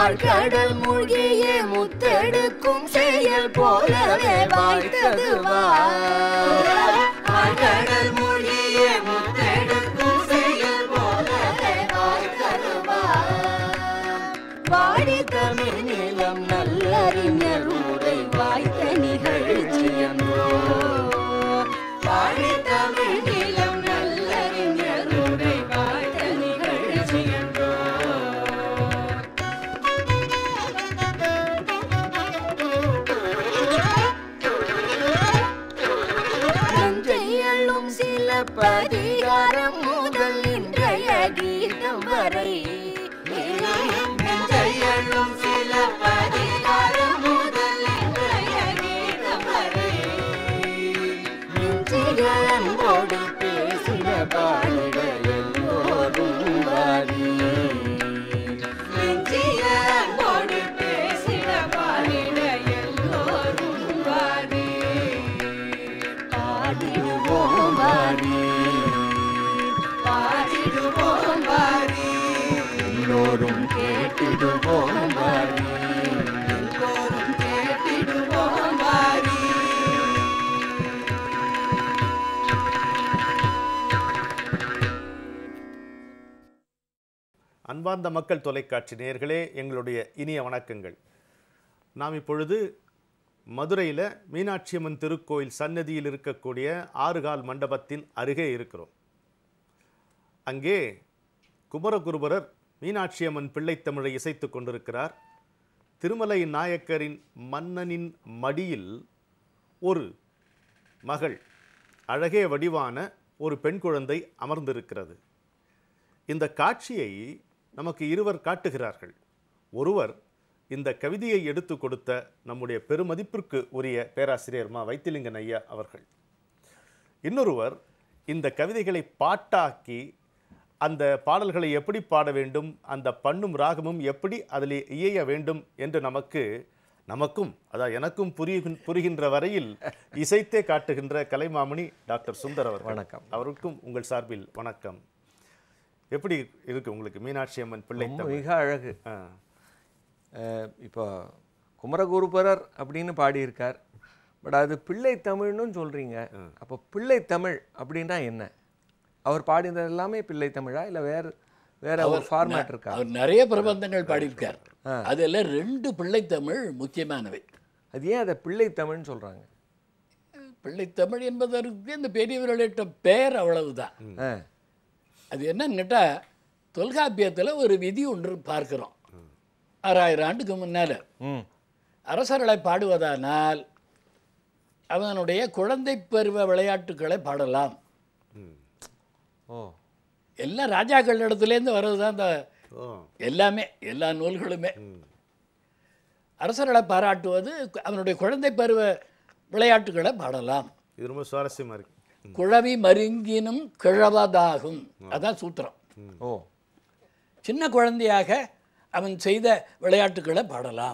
ஆழ்கடல் மூழ்கிய முத்தெடுக்கும் செயல் போலவே வாய்த்தது ஆழ்கடல் மூழ்கிய முத்தெடுக்கும் செயல் போலவே வாய்த்தது வாடி தமிழ் நிலம் நல்லறிஞர் உரை வாய்த்த நிகழ்ச்சி என்றோ வாடி தமிழ் நிலம் நல்லறிஞர் உரை வாய்த்த நிகழ்ச்சி என்றோ நஞ்சையள்ளும் சில பதிகாரம் முதல் இன்றைய கீதம் வரை நஞ்சையள்ளும் சில பதிகாரம் முதல் இன்றைய கீதம் வரை நெஞ்சிகளோடு பேசின பாடிட எல்லோரும் வாரி நெஞ்சிகளோடு பேசின பாடிட எல்லோரும் வாரி பாடிடுவோம் வாரி பாடிடுவோம் வாரி எல்லோரும் கேட்டிடுவோம் வாரி எல்லோரும் கேட்டிடுவோம் வாரி அன்பார்ந்த மக்கள் தொலைக்காட்சி நேயர்களே எங்களுடைய இனிய வணக்கங்கள் நாம் இப்பொழுது மதுரையில் மீனாட்சியம்மன் திருக்கோயில் சன்னதியில் இருக்கக்கூடிய ஆறுகால் மண்டபத்தின் அருகே இருக்கிறோம் அங்கே குமரகுருபரர் மீனாட்சியம்மன் பிள்ளைத்தமிழை இசைத்துக் கொண்டிருக்கிறார் திருமலை நாயக்கரின் மன்னனின் மடியில் ஒரு மகள் அழகே வடிவான ஒரு பெண் குழந்தை அமர்ந்திருக்கிறது இந்த காட்சியை நமக்கு இருவர் காட்டுகிறார்கள் ஒருவர் இந்த கவிதையை எடுத்து கொடுத்த நம்முடைய பெருமதிப்பிற்கு உரிய பேராசிரியர் மா வைத்திலிங்கன் ஐயா அவர்கள் இன்னொருவர் இந்த கவிதைகளை பாட்டாக்கி அந்த பாடல்களை எப்படி பாட வேண்டும் அந்த பண்ணும் ராகமும் எப்படி அதில் இயைய வேண்டும் என்று நமக்கு நமக்கும் அதாவது எனக்கும் புரிகின் புரிகின்ற வரையில் இசைத்தே காட்டுகின்ற கலைமாமணி டாக்டர் சுந்தர் அவர்கள் வணக்கம். அவருக்கும் உங்கள் சார்பில் வணக்கம் எப்படி இருக்கு உங்களுக்கு மீனாட்சி அம்மன் பிள்ளை ரொம்ப தமிழ்? மிக அழகு ஆ, அஹ், இப்போ குமரகுருபரர் அப்படின்னு பாடியிருக்கார் பட் அது பிள்ளை தமிழ்னு சொல்றீங்க அப்போ பிள்ளை தமிழ் அப்படின்னா என்ன அவர் பாடினது எல்லாமே பிள்ளை தமிழா இல்லை வேற வேற ஒரு ஃபார்மேட் இருக்கா அவர் நிறைய பிரபந்தங்கள் பாடியிருக்கார் அதில் ரெண்டு பிள்ளைத்தமிழ் முக்கியமானவை அது ஏன் அதை பிள்ளை தமிழ்னு சொல்றாங்க பிள்ளைத்தமிழ் என்பதற்கு இந்த பெரியவர்களிட்ட பெயர் அவ்வளவுதான் ஆ அது என்னன்னு கேட்டால் தொல்காப்பியத்தில் ஒரு விதி ஒன்று பார்க்கிறோம் ஆறாயிரம் ஆண்டுக்கு முன்னால் ம் அரசர்களை பாடுவதானால் அவனுடைய குழந்தை பருவ விளையாட்டுக்களை பாடலாம் ம். ஓ எல்லாம் ராஜாக்கள் இடத்துலேருந்து வர்றது தான் இந்த ஓ எல்லாமே எல்லா நூல்களுமே ம். அரசர்களை பாராட்டுவது அவனுடைய குழந்தை பருவ விளையாட்டுகளை பாடலாம் இது ரொம்ப சுவாரஸ்யமா இருக்கு குழவி மருங்கினும் கிழவதாகும் அதான் சூத்திரம் ஓ சின்ன குழந்தையாக அவன் செய்த விளையாட்டுக்களை பாடலாம்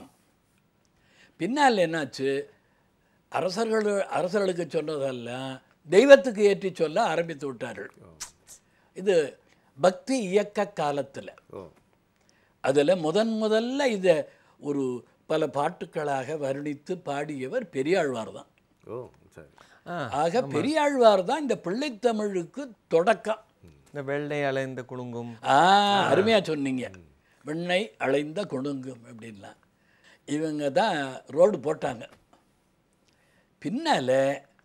பின்னால் என்னாச்சு அரசர்கள் அரசர்களுக்கு சொன்னதெல்லாம் தெய்வத்துக்கு ஏற்றி சொல்ல ஆரம்பித்து விட்டார்கள் இது பக்தி இயக்க காலத்தில் ஓ அதில் முதன் முதல்ல இதை ஒரு பல பாட்டுக்களாக வர்ணித்து பாடியவர் பெரியாழ்வார் தான் ஓ சரி ஆ ஆக பெரியாழ்வார் தான் இந்த பிள்ளைத்தமிழுக்கு தொடக்கம் இந்த வெள்ளை அலைந்த குலுங்கும் ஆ அருமையாக சொன்னீங்க வெண்ணை அலைந்த குணுங்கும் அப்படின்லாம் இவங்க தான் ரோடு போட்டாங்க பின்னால்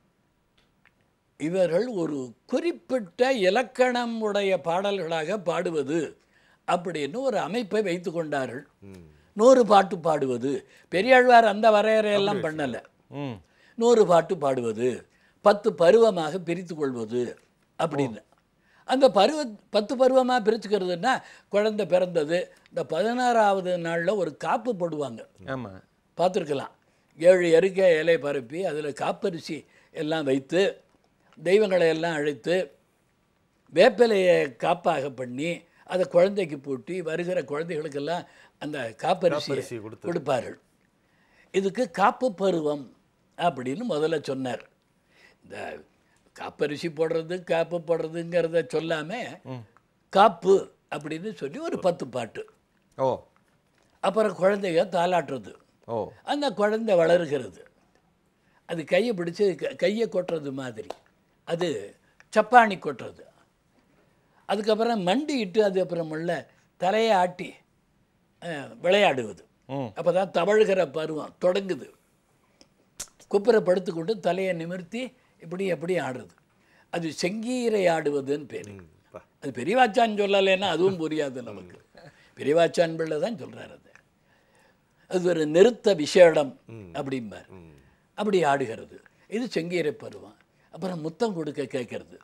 இவர்கள் ஒரு குறிப்பிட்ட இலக்கணம் உடைய பாடல்களாக பாடுவது அப்படின்னு ஒரு அமைப்பை வைத்து கொண்டார்கள் நூறு பாட்டு பாடுவது பெரியாழ்வார் அந்த வரையறையெல்லாம் பண்ணலை ம் நூறு பாட்டு பாடுவது பத்து பருவமாக பிரித்து கொள்வது அப்படின்னு அந்த பருவ பத்து பருவமாக பிரிச்சுக்கிறதுன்னா குழந்தை பிறந்தது இந்த பதினாறாவது நாளில் ஒரு காப்பு போடுவாங்க ஆமா பார்த்துருக்கலாம் ஏழு எருக்கை இலை பரப்பி அதில் காப்பரிசி எல்லாம் வைத்து தெய்வங்களை எல்லாம் அழைத்து வேப்பிலையை காப்பாக பண்ணி அதை குழந்தைக்கு பூட்டி வருகிற குழந்தைகளுக்கெல்லாம் அந்த காப்பரிசி காப்பரிசி கொடுத்து. கொடுப்பார்கள் இதுக்கு காப்பு பருவம் அப்படின்னு முதல்ல சொன்னார் இந்த காப்பரிசி போடுறது காப்பு போடுறதுங்கிறத சொல்லாமல் காப்பு அப்படின்னு சொல்லி ஒரு பத்து பாட்டு ஓ அப்புறம் குழந்தைக தாலாட்டுறது ஓ அந்த குழந்தை வளருகிறது அது கையை பிடிச்சு க- கையை கொட்டுறது மாதிரி அது சப்பாணி கொட்டுறது அதுக்கப்புறம் மண்டிட்டு அது அப்புறம் உள்ள தலையை ஆட்டி அஹ், விளையாடுவது ம். அப்போ தான் தவழுகிற பருவம் தொடங்குது குப்புற படுத்துக்கொண்டு தலையை நிமிர்த்தி இப்படி அப்படி ஆடுறது அது செங்கீரை ஆடுவதுன்னு பேர் பா. அது பெரியவாச்சான் சொல்லலைன்னா அதுவும் புரியாது நமக்கு பெரியவாச்சான் பிள்ளை தான் சொல்றாரு அது அது ஒரு நிறுத்த விசேடம் அப்படிம்பார் அப்படி ஆடுகிறது இது செங்கீரை பருவம் அப்புறம் முத்தம் கொடுக்க கேட்கறது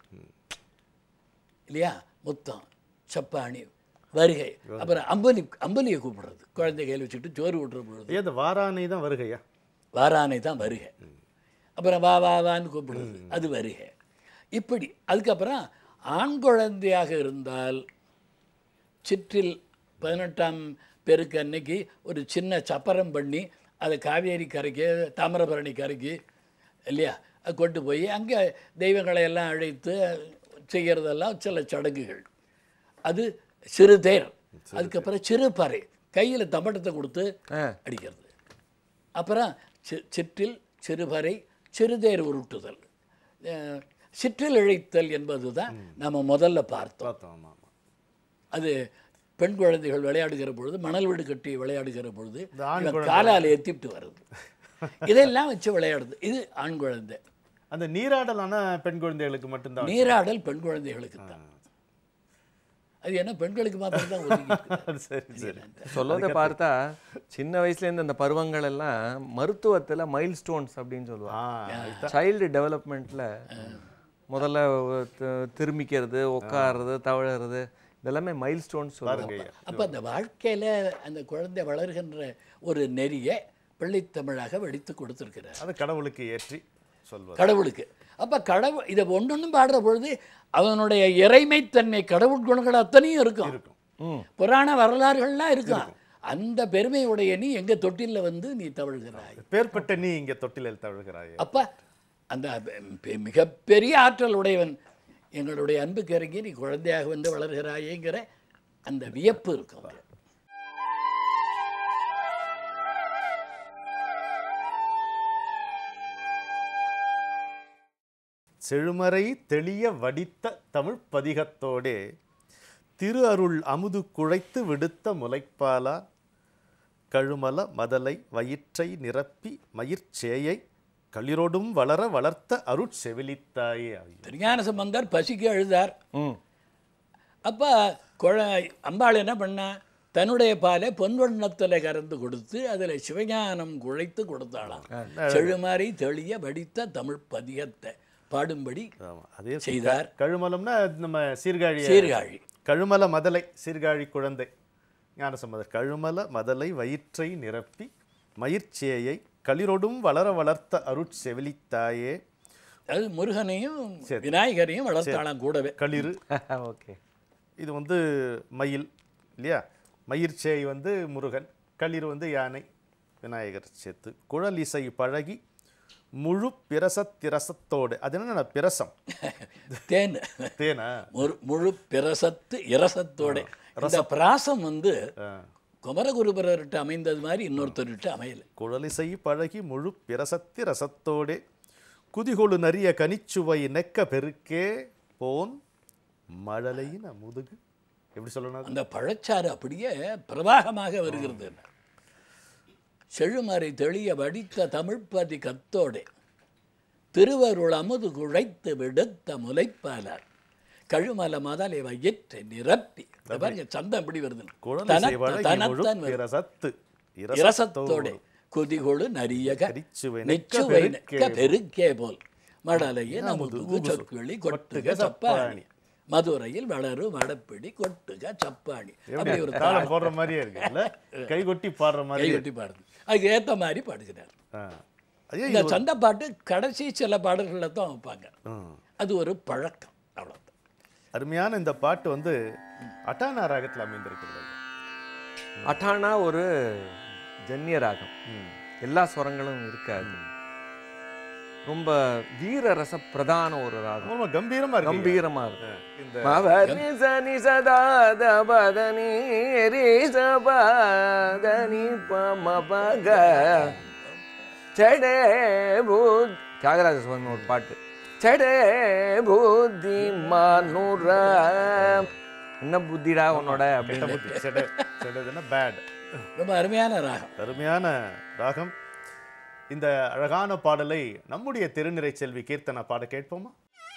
இல்லையா முத்தம் சப்பாணி வருகை அப்புறம் அம்பலி அம்பலியை கூப்பிடுறது குழந்தை கையில் வச்சுட்டு சோறு விட்டுற பொழுது ஏன் இந்த வாரானை தான் வருகையா வாரானை தான் வருகை அப்புறம் வா வா வான்னு கூப்பிடுறது அது வருகை இப்படி அதுக்கப்புறம் ஆண் குழந்தையாக இருந்தால் சிற்றில் பதினெட்டாம் பெருக்கு அன்னைக்கு ஒரு சின்ன சப்பரம் பண்ணி அதை காவேரி கரைக்கு தாமிரபரணி கரைக்கு இல்லையா அது கொண்டு போய் அங்கே தெய்வங்களை எல்லாம் அழைத்து செய்கிறதெல்லாம் சில சடங்குகள் அது சிறுதேர் அதுக்கப்புறம் சிறுபறை கையில் தம்பட்டத்தை கொடுத்து ஆ. அடிக்கிறது அப்புறம் சி- சிற்றில் சிறுபறை சிறுதேர் உருட்டுதல் அஹ், சிற்றில் இழைத்தல் என்பது தான் நம்ம முதல்ல பார்த்தோம் பார்த்தோம் ஆமாம் ஆமாம் அது பெண் குழந்தைகள் விளையாடுகிற பொழுது மணல் வீடு கட்டி விளையாடுகிற பொழுது இந்த ஆண் இவன் குழந்தை. காலால் எத்திட்டு வருது இதெல்லாம் வச்சு விளையாடுது இது ஆண் குழந்தை அந்த நீராடலான பெண் குழந்தைகளுக்கு மட்டும்தான் நீராடல் பெண் குழந்தைகளுக்கு தான் அது என்ன பெண்களுக்கு மாத்திரம் தான் ஒதுக்கி சரி சரி சொல்வதை பார்த்தா சின்ன வயசுலேருந்து அந்த பருவங்கள் எல்லாம் மருத்துவத்துல மைல் ஸ்டோன்ஸ் அப்படின்னு ஆ சொல்லுவாங்க சைல்டு டெவலப்மெண்ட்டில் முதல்ல தி- திரும்பிக்கிறது உட்காருறது தவழறது இதெல்லாமே மைல் ஸ்டோன்ஸ் பாருங்க சொல்லுவாங்க ஐயா அப்போ அந்த வாழ்க்கையில அந்த குழந்தை வளர்கின்ற ஒரு நெறியை பிள்ளைத்தமிழாக வெடித்து கொடுத்துருக்கிறார் அது கடவுளுக்கு ஏற்றி சொல்வது கடவுளுக்கு அப்ப கடவுள் இதை ஒன்னொன்னும் பாடுற பொழுது அவனுடைய இறைமைத்தன்மை கடவுள் குணங்கள் அத்தனையும் இருக்கும் இருக்கும் ம் புராண வரலாறுகள்லாம் இருக்கும் அந்த பெருமையுடைய நீ எங்க தொட்டில்ல வந்து நீ தவழ்கிறாய் பேர்பட்ட நீ இங்க தொட்டிலில் தழுகிறாயே அப்ப அந்த பெ- மிகப்பெரிய ஆற்றல் உடையவன் எங்களுடைய அன்புக்கு இறங்கி நீ குழந்தையாக வந்து வளர்கிறாயேங்கிற அந்த வியப்பு இருக்கும் அங்க. செழுமறை தெளிய வடித்த தமிழ் பதிகத்தோடே திரு அருள் அமுது குழைத்து விடுத்த முலைப்பாலா கழுமல மதலை வயிற்றை நிரப்பி மயிர்ச்சேயை களிரொடும் வளர வளர்த்த அருட்செவிலித்தாயே ஆகிய திருஞான சம்பந்தர் பசிக்கு அழுதார் ம் அப்ப குழ அம்பாள் என்ன பண்ணா தன்னுடைய பாலை பொன்வண்ணத்தில் கறந்து கொடுத்து அதில் சிவஞானம் குழைத்து கொடுத்தாளாம் செழுமாறி தெளிய வடித்த தமிழ் பதிகத்தை பாடும்படி ஆமா அதே செய்தார் கழுமலம்னா நம்ம சீர்காழி சீர்காழி கழுமல மதலை சீர்காழி குழந்தை ஞானசம்பந்தர் கழுமல மதலை வயிற்றை நிரப்பி மயிர்ச்சேயை களிரொடும் வளர வளர்த்த அருட்செவிலித்தாயே அது முருகனையும் விநாயகரையும் வளர்த்தாளாம் கூடவே களிறு ஓகே இது வந்து மயில் இல்லையா மயிர்ச்சேய் வந்து முருகன் களிர் வந்து யானை விநாயகர் சேர்த்து குழல் இசை பழகி முழு பிரசத்திரசத்தோடு அது என்ன பிரசம் தேன் தேனா முழு முழு பிரசத்து இரசத்தோட இந்த பிராசம் வந்து ஆ. குமரகுருபரர்கிட்ட அமைந்தது மாதிரி இன்னொருத்தர்கிட்ட அமையல குழலிசை பழகி முழு பிரசத்தி ரசத்தோடே குதிகொழு நரிய கனிச்சுவை நெக்க பெருக்கே போன் மழலையின் முதுகு எப்படி சொல்லணும் அது? அந்த பழச்சாறு அப்படியே பிரவாகமாக வருகிறது செழுமறை தெளிய வடித்த தமிழ்ப்பதி கத்தோடே திருவருள் அமுது குழைத்து விடுத்த முலைப்பாலார் கழுமல மதலை வயிற்றை நிரப்பி இத பாருங்க சந்தம் எப்படி வருது குழலிசை தனத்த- பழகி முழு தனத்தன் வருது. பிரசத்து இரசத்தோட குதிகொழு நரியக கரிச்சுவை நெக்க நெச்சுவை நெக்க பெருக்கே பெருக்கே போல் மடலைய நமுதுகு சொற்களி கொட்டுக சப்பாணி மதுரையில் வளரும் வடப்பிடி கொட்டுக சப்பாணி அப்படி ஒரு தாளம் போடுற மாதிரியே இருக்கு இல்ல கை கொட்டி பாடுற மாதிரி கைகட்டி பாடுது அதுக்கு ஏத்த மாதிரி பாடுகிறார் ஆ. ஐயா, இந்த சந்த பாட்டு கடைசி சில பாடல்களில் தான் வைப்பாங்க ம். அது ஒரு பழக்கம் அவ்வளோதான் அருமையான இந்த பாட்டு வந்து அட்டானா ராகத்தில் அமைந்திருக்கிறது அட்டானா ஒரு ஜன்னிய ராகம் எல்லா ஸ்வரங்களும் இருக்காது ரொம்ப வீரரச பிரதான ஒரு ராகம் ரொம்ப கம்பீரமா இருக்கு கம்பீரமா இருக்கு இந்த மவரி சனி சதாத பதனி ரே சபதனி பமபக செடே பூத் தியாகராஜ சுவாமி ஒரு பாட்டு செடே புத்தி மனுர என்ன புத்திடா உன்னோட கெட்ட அப்படின்னு புத்தி செட செடதுன்னா பேட் ரொம்ப அருமையான ராகம் அருமையான ராகம் இந்த அழகான பாடலை நம்முடைய திருநிறை செல்வி கீர்த்தனா பாட கேட்போமா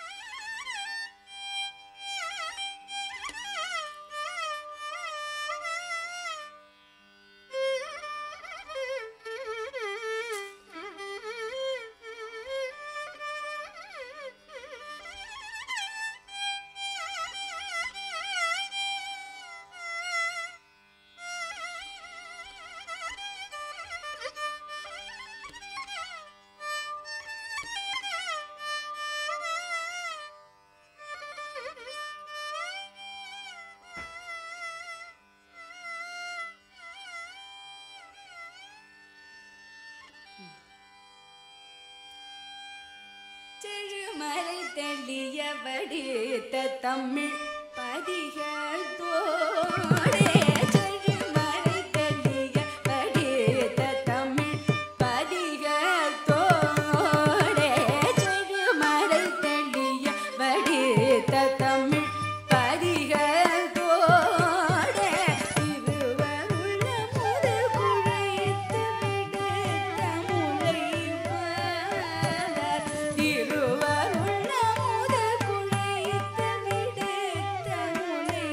செழுமலை தெளிய வடித்த தமிழ் பதிகள் தோடே செழுமலை தெளிய வடித்த தமிழ் பதிகள் தோடே செழுமலை தெளிய வடித்த தமிழ் பதிகள் தோடே திருவருள்ள முது குழைத்து விடுத்த முலை மலர் திருவருள்ள முத குழைத்து விடுத்த முலை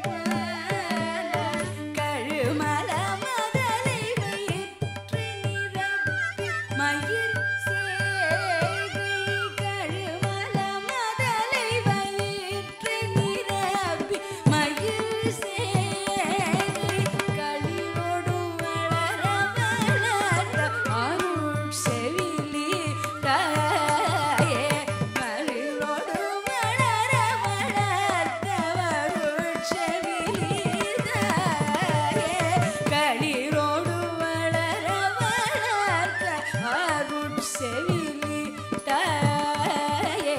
மலர் கழுமல மதலை வயிற்று நிரப்பி மயிர் சேகை கழுமல மதலை வயிற்று நிரப்பி மயிர் சேகை களிரோடு வளர வளர அருள் செவிலி தாயே களிரோடு வளர வளர்த்த அருள் செவிலி தாயே களிரோடு வளர வளர்த்த அருள் செவிலி தாயே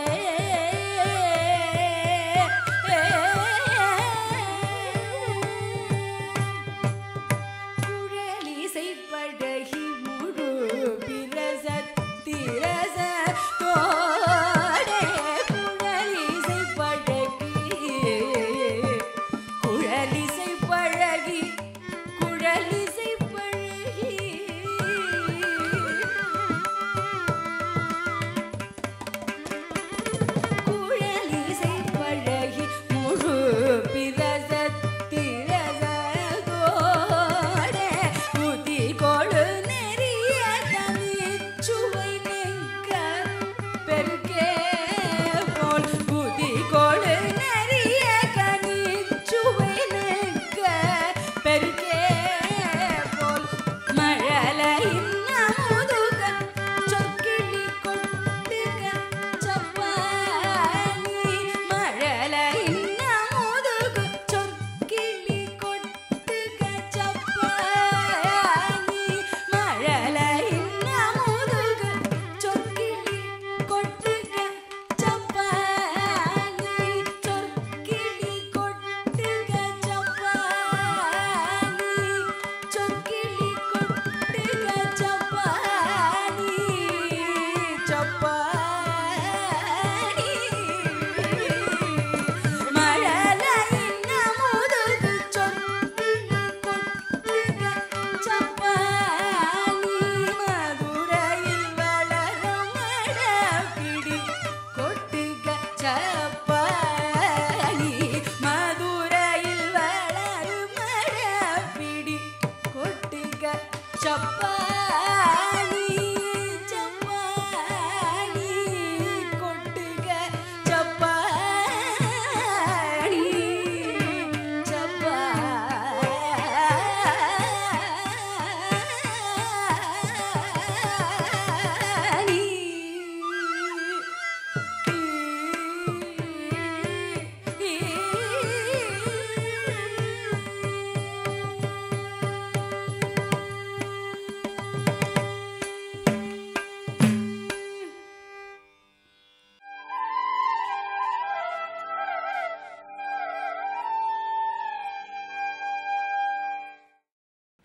குழலிசை படகி முழு பிரசத்திரச தோடே குழலிசை படகி குழலிசை பழகி குழலிசை பழகி குழலிசை பழகி முழு பிரசத்திரசோடே புதி கொழு நெறிய தனிச்சுவை நிற்க பெருக்கே போல் புதி கொழு நெறிய கனிச்சுவை நிற்க பெருக்கே போல் மழலையின் அமுதுக சொக்கிளி கொட்டுக சப்பானி மழலையின் அமுதுக சொக்கிளி கொட்டுக சப்பானி மழலையின் அமுதுக சொக்கிளி கொட்டுக சப்பானி சொக்கிளி கொட்டுக சப்பானி சொக்கிளி கொட்டுக சப்பானி சப்பானி மழலையின் அமுதுகு சொக்கிளி கொட்டுக சப்பானி மதுரையில் வளரும் மழப்பிடி கொட்டுக சப்பானி மதுரையில் வளரும் மழப்பிடி கொட்டுக சப்பானி சப்பானி கொட்டுக சப்பானி சப்பானி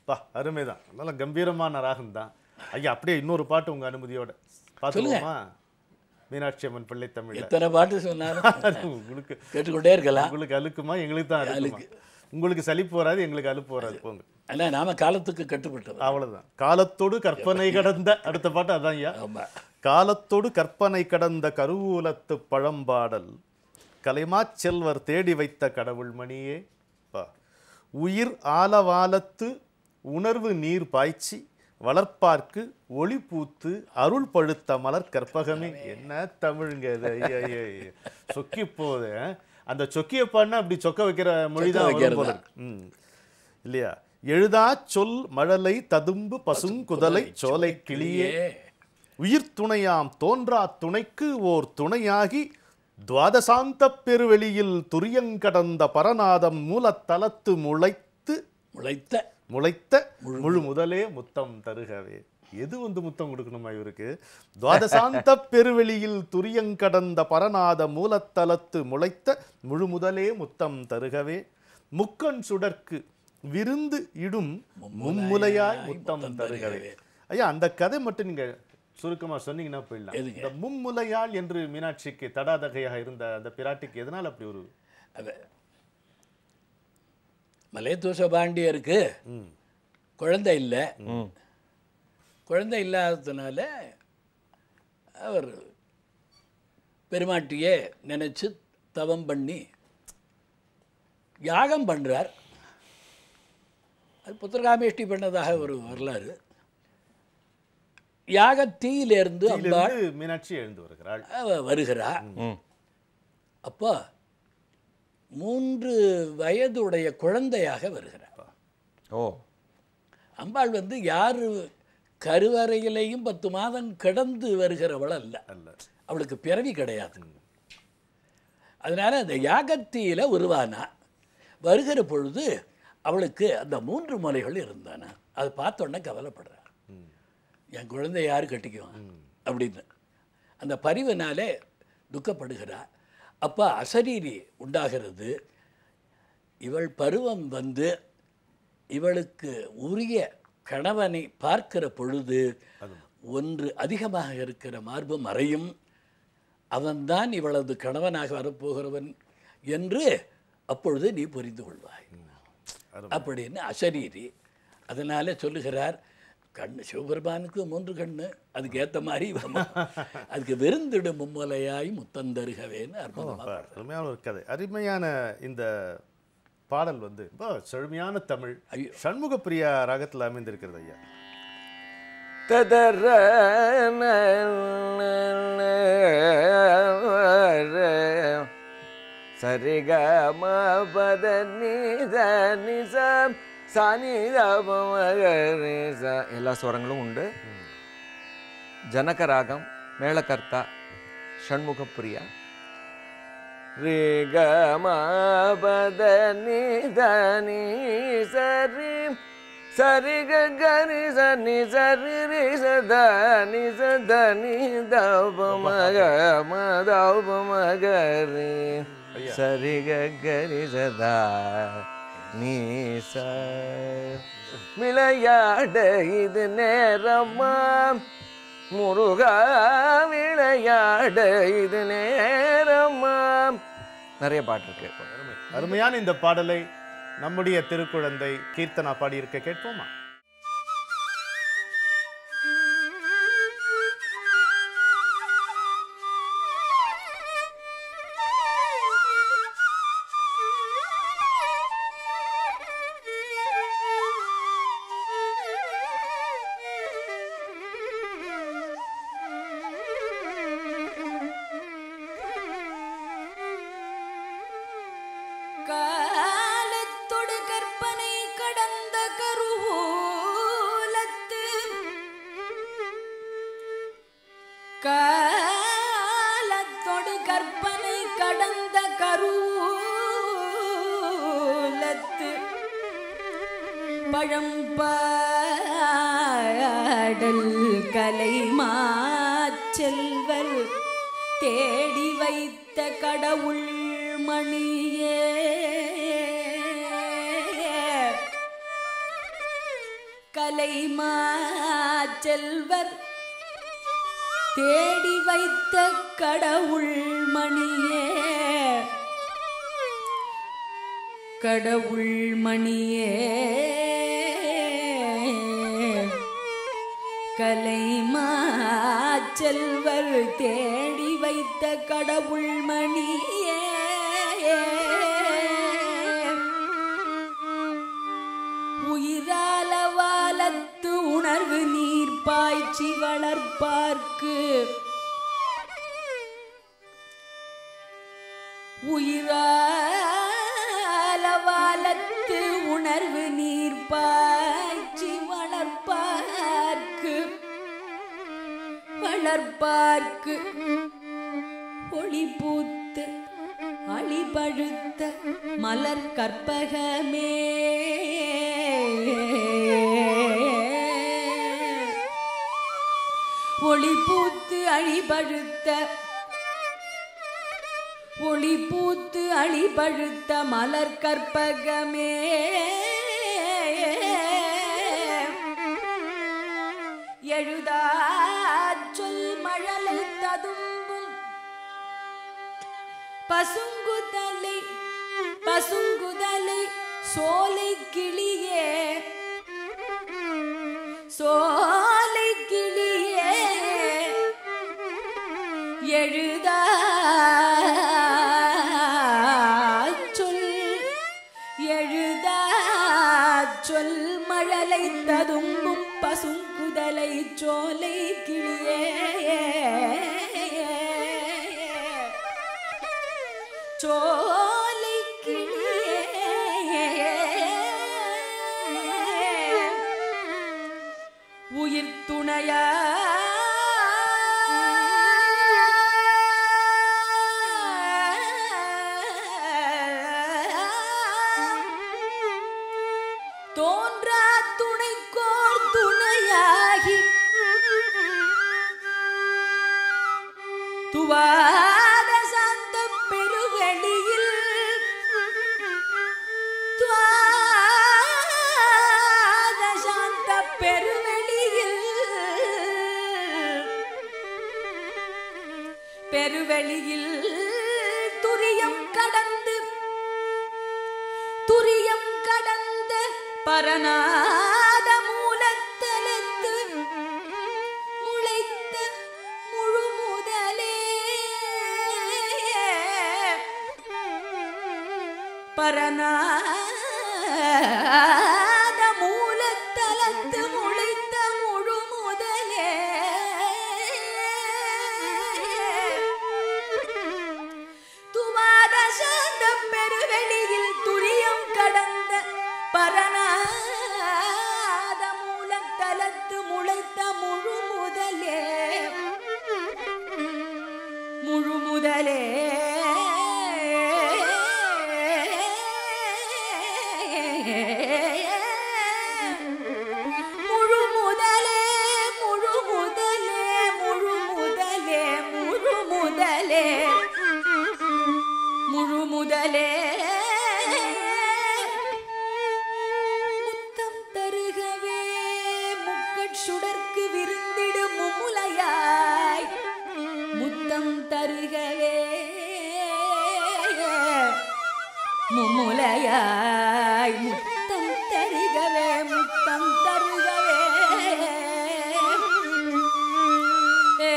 பா அருமைதான் நல்ல கம்பீரமான ராகம் தான் ஐயா அப்படியே இன்னொரு பாட்டு உங்க அனுமதியோட பார்த்துக்கோமா மீனாட்சி அம்மன் பிள்ளை தமிழ்ல எத்தனை பாட்டு சொன்னாலும் உங்களுக்கு கேட்டுக்கொண்டே இருக்கலாம் உங்களுக்கு அழுக்குமா எங்களுக்கு தான் அழுக்குமா உங்களுக்கு சலிப்பு வராது எங்களுக்கு அலுப்பு வராது போங்க ஆனால் நாம காலத்துக்கு கட்டுப்பட்டவர் அவ்வளவுதான் காலத்தோடு கற்பனை கடந்த அடுத்த பாட்டு அதான் ஐயா ஆமா காலத்தோடு கற்பனை கடந்த கருவூலத்து பழம்பாடல் கலைமாச் செல்வர் தேடி வைத்த கடவுள் மணியே பா. உயிர் ஆலவாலத்து உணர்வு நீர் பாய்ச்சி வளர்ப்பார்க்கு ஒளி பூத்து அருள் பழுத்த மலர் கற்பகமே என்ன தமிழுங்க இது ஐயா, ஐயா, ஐயா. சொக்கி போகுது ஆ? அந்த சொக்கிய பாடினா அப்படி சொக்க வைக்கிற மொழிதான் வரும் வைக்கிறது போல இருக்கு. ம். இல்லையா எழுதா சொல் மழலை ததும்பு பசுங்குதலை சோலை கிளியே ஏ உயிர் துணையாம் தோன்றா துணைக்கு ஓர் துணையாகி துவாதசாந்த பெருவெளியில் துரியங்கடந்த பரநாதம் மூலத்தலத்து முளைத்து முளைத்த முளைத்த முழு முதலே முத்தம் தருகவே எது வந்து முத்தம் கொடுக்கணுமா இவருக்கு துவாதசாந்த பெருவெளியில் துரியங்கடந்த பரநாத மூலத்தலத்து முளைத்த முழு முதலே முத்தம் தருகவே முக்கண் சுடர்க்கு விருந்து இடும் மும்முலையாய் முத்தம் தருகவே ஐயா அந்த கதை மட்டும் நீங்க சுருக்கமா சொன்னீங்கன்னா போயிடலாம் எதுங்க? இந்த மும்முலையாள் என்று மீனாட்சிக்கு தடாதகையாக இருந்த அந்த பிராட்டிக்கு எதனால் அப்படி ஒரு அது மலையத்தூச பாண்டியருக்கு ம் குழந்தை இல்லை ம் குழந்தை இல்லாததுனால அவர் பெருமாட்டியே நினைச்சு தவம் பண்ணி யாகம் பண்றார் அது புத்திரகாமேஷ்டி பண்ணதாக ஒரு வரலாறு யாகத்தீயிலிருந்து அம்பாள் இதிலிருந்து மீனாட்சி எழுந்து வருகிறாள் அவ வருகிறா ம் அப்போ மூன்று வயதுடைய குழந்தையாக வருகிறார் ஓ அம்பாள் வந்து யார் கருவறையிலேயும் பத்து மாதம் கிடந்து வருகிறவள் அல்ல அல்ல அவளுக்கு பிறவி கிடையாது அதனால அந்த யாகத்தியில உருவானா வருகிற பொழுது அவளுக்கு அந்த மூன்று முலைகள் இருந்தானா அதை பார்த்த உடனே கவலைப்படுறா என் குழந்தை யார் கட்டிக்குவான் அப்படின்னு அந்த பரிவினாலே துக்கப்படுகிறா அப்போ அசரீரி உண்டாகிறது இவள் பருவம் வந்து இவளுக்கு உரிய கணவனை பார்க்கிற பொழுது ஒன்று அதிகமாக இருக்கிற மார்பு மறையும் அவன்தான் இவளது கணவனாக வரப்போகிறவன் என்று அப்பொழுது நீ புரிந்து கொள்வாய் அருமை. அப்படின்னு அசரீரி அதனால சொல்லுகிறார் கண்ணு சிவபெருமானுக்கு மூன்று கண்ணு அதுக்கு ஏத்த மாதிரி இவன் அதுக்கு விருந்திடும் மும்மலையாய் முத்தந்தருகவேன்னு அற்புதமா அப்ப அருமையான ஒரு கதை அருமையான இந்த பாடல் வந்து ரொம்ப செழுமையான தமிழ் ஐயோ. சண்முக பிரியா ராகத்தில் அமைந்திருக்கிறது ஐயா ததர சரிக மபத நித நிச சானி எல்லா ஸ்வரங்களும் உண்டு ஜனக ராகம் மேளகர்த்தா ஷண்முகப்பிரியா ரிக மபத நித நீ சரி சரி கரி சனி சரி ரி சத நி சத நி தவ மக மதவ மகரி சரி கரி சதா நீ ச விளையாட இது நேரமா முருகா விளையாட இது நேரமா நிறைய பாட்டு இருக்கு அருமை அருமையான இந்த பாடலை நம்முடைய திருக்குழந்தை கீர்த்தனா பாடியிருக்க கேட்போமா காலத்தொடு கற்பனை கடந்த கருவூலத்து காலத்தொடு கற்பனை கடந்த கருவூலத்து பழம்பாடல் கலைமாச்செல்வர் தேடி வைத்த கடவுள் மணியே செல்வர் தேடி வைத்த கடவுள் மணியே கடவுள் மணியே கலைமா செல்வர் தேடி வைத்த கடவுள் மணியே உயிரால வாலத்து உணர்வு நீர் பாய்ச்சி வளர்ப்பார்க்கு உயிரால வாலத்து உணர்வு நீர் பாய்ச்சி வளர்ப்பார்க்கு வளர்ப்பார்க்கு ஒளி பூத்து அழிபழுத்த மலர் கற்பகமே ஒளி பூத்து அழிபழுத்த ஒளி பூத்து அழிபழுத்த மலர் கற்பகமே எழுதா சொல் மழலை ததும்பும் பசுங்குதலை பசுங்குதலை சோலை கிளியே சோலை கிளியே எழுதா சொல் எழுதா சொல் மழலை ததும்பும் பசுங்குதலை சோலை கிளியே சோலை கிளியே உயிர் துணையா தோன்றா துணைக்கோர் துணையாகி துவாத சாந்த பெருவெளியில் துவாத சாந்த பெருவெளியில் பெருவெளியில் துரியம் கடந்து துரியம் கடந்த பரநாத மூலத்தலத்து முளைத்த முழு முதலே பரநாத மூலத்தலத்து முளைத்த முழு முதலே துவாத சாந்த பெருவெளியில் துரியம் கடந்த பரநாத மூலத்தலத்து முளைத்த முழு முதலே முழு முதலே முழு முதலே முழு முதலே முழு முதலே முழு முதலே முழு முதலே முத்தம் தருகவே முக்கட் சுடர்க்கு விருந்திடு முமுலையாய் முத்தம் தருகவே முமுலையாய் முத்தம் தருகவே முத்தம் தருகவே ஏ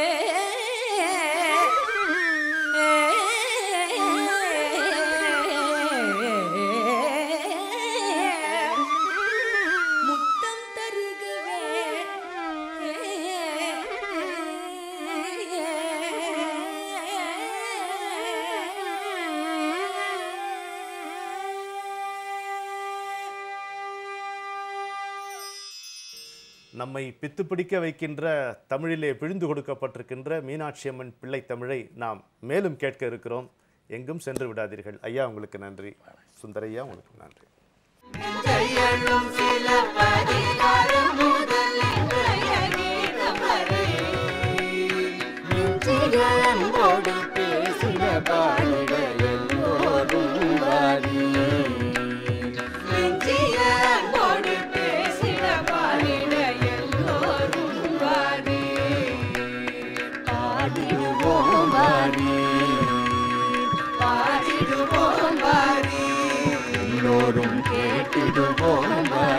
முத்தம் தருகவே நம்மை பித்து பிடிக்க வைக்கின்ற தமிழிலே பிழிந்து கொடுக்கப்பட்டிருக்கின்ற மீனாட்சி அம்மன் பிள்ளை தமிழை நாம் மேலும் கேட்க இருக்கிறோம் எங்கும் சென்று விடாதீர்கள் ஐயா உங்களுக்கு நன்றி சுந்தரையா உங்களுக்கு நன்றி ஜெயனும் சில பதிகாரம் முதல் இன்றைய கீதம் வரை நெஞ்சிலன்போடு பேசின பாடுக எல்லோரும் வாரி நெஞ்சிய அன்போடு பேசிட பாடிட எல்லோரும் பாடிடுவோம் வாரி